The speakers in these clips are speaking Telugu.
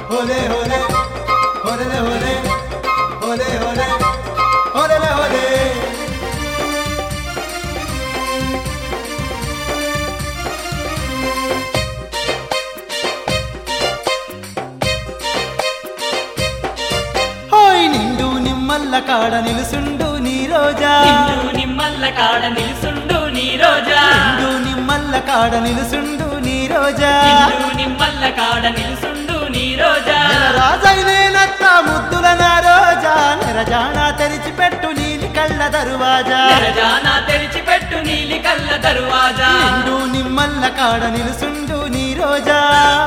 హోలే హోలే హోలే హోలే హోలే హోలే హోలే హోలే హోయ్ నిండు నిమ్మల్ల కాడ నిలుసుండు నీ రోజా నిండు నిమ్మల్ల కాడ నిలుసుండు నీ రోజా నిండు నిమ్మల్ల కాడ నిలుసుండు నీ రోజా నిండు నిమ్మల్ల కాడ నిలుసుండు నీ రోజా రాజైనేనత్త ముద్దుల నా రోజా నిరజానా తెరిచిపెట్టు నీలి కళ్ళ దరువాజా తెరజానా తెరిచిపెట్టు నీలి కళ్ళ దరువాజా నిండు నిమ్మల్ల కాడ నిలుసుండు నీ రోజా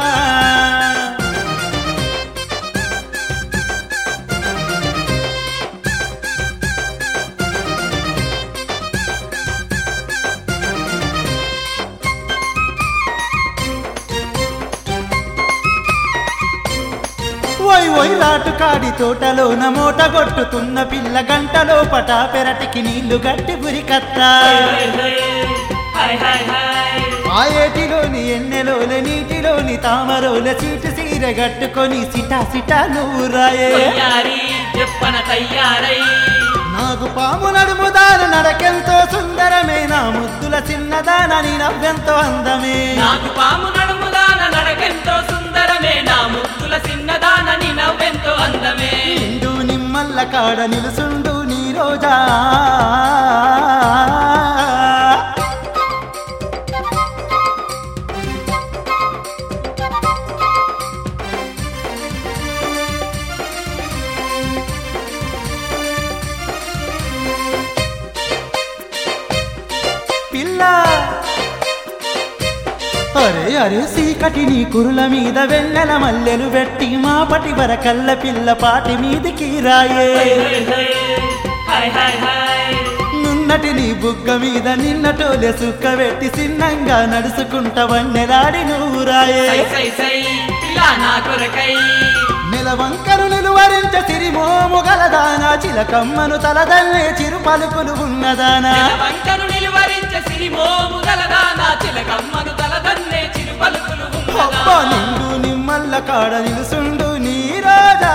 ఓయ్ ఓయ్ లాటుకాడి తోటలోన మూట కొట్టుతున్న పిల్ల గంటలో పటా పెరటికి నీళ్లు గట్టి గురికత్తా హాయ్ హాయ్ హాయ్ ఆ ఏటిలోని ఎన్నెలోల నీటిలోని తామరోల చీటి సీర గట్టుకొని సిటా సిటా నువ్వు రాయే తయ్యారి చెప్పన తయ్యారై నాకు పాము నడుముదాన నడకెంతో సుందరమే నా ముద్దుల చిన్నదానని నవ్వెంతో అందమే నాకు పాము నడుముదాన నడకెంతో సుందరమే నా ముద్దుల చిన్నదానని నవ్వెంతో అందమే నిండు నిమ్మల్ల కాడ నిలుసుండు నీ రోజా పిల్ల అరే అరే సీకటి నీ కురుల మీద వెన్నెల మల్లెలు పెట్టి మాపటి వరకల్ల పిల్ల పాటి మీదికి రాయే హాయ్ హాయ్ హాయ్ నున్నటి నీ బుగ్గ మీద నిన్నటోలే సుక్క పెట్టి సిన్నంగా నడుచుకుంట వన్నెలాడి నువ్వు రాయే సై సై సై ఇలా నా కొరకై నిలవంకను నిలువరించ సిరిమోము గలదానా చిలకమ్మను తలదల్లే చిరు పలుకులు ఉన్నదానా వంకను నిలువరించ సిరిమోము గలదానా చిలకమ్మను తలదన్నే చిరు పలుకులు అబ్బా నిండు నిమ్మల్ల కాడ నిలుసుండు నీ రోజా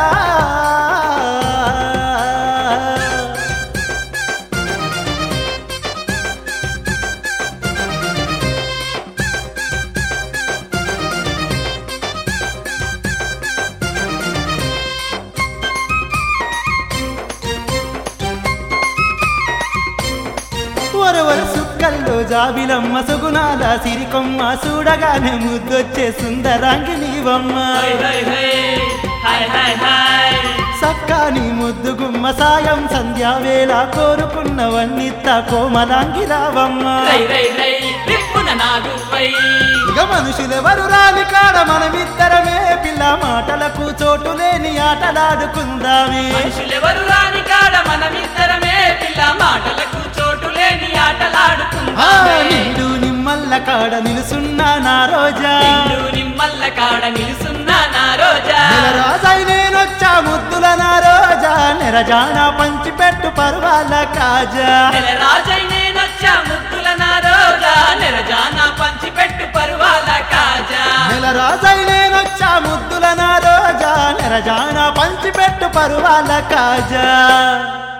వరవర సుక్కల్లో జాబిలమ్మ సుగుణాల సిరికొమ్మ చూడగానే ముద్దొచ్చే సుందరాంగి నీవమ్మ hi hi hi hi hi సక్కాని ముద్దు గుమ్మ సాయం సంధ్యావేళ కోరుకున్నవన్నిత్త కోమలాంగి రావమ్మ రై రై రై రిప్పున నాగుపై ఇక మనుషులెవరు రాని కాడ మనమిద్దరమే పిల్ల మాటలకు చోటు లేని ఆటలాడుకుందామే మనుషులెవరు రాని కాడ మనమిద్దరమే పిల్ల మాటలకు చోటు లేని ఆ ఆటలాడుకుందామే నిండు నిమ్మల్ల కాడ నిలుసున్నా నా రోజా నిండు నిమ్మల్ల కాడ నిలుసున్నా నా రోజా నెల రాజై నేనొచ్చా ముద్దుల నా రోజా నెరజాన పంచిపెట్టు పర్వాల కాజా నెల రాజై నేనొచ్చా ముద్దుల నా రోజా నెరజానా పంచిపెట్టు పరువాల కాజా నెల రాజై నేనొచ్చా ముద్దుల నా రోజా నెరజాన పంచిపెట్టు పర్వాల కాజా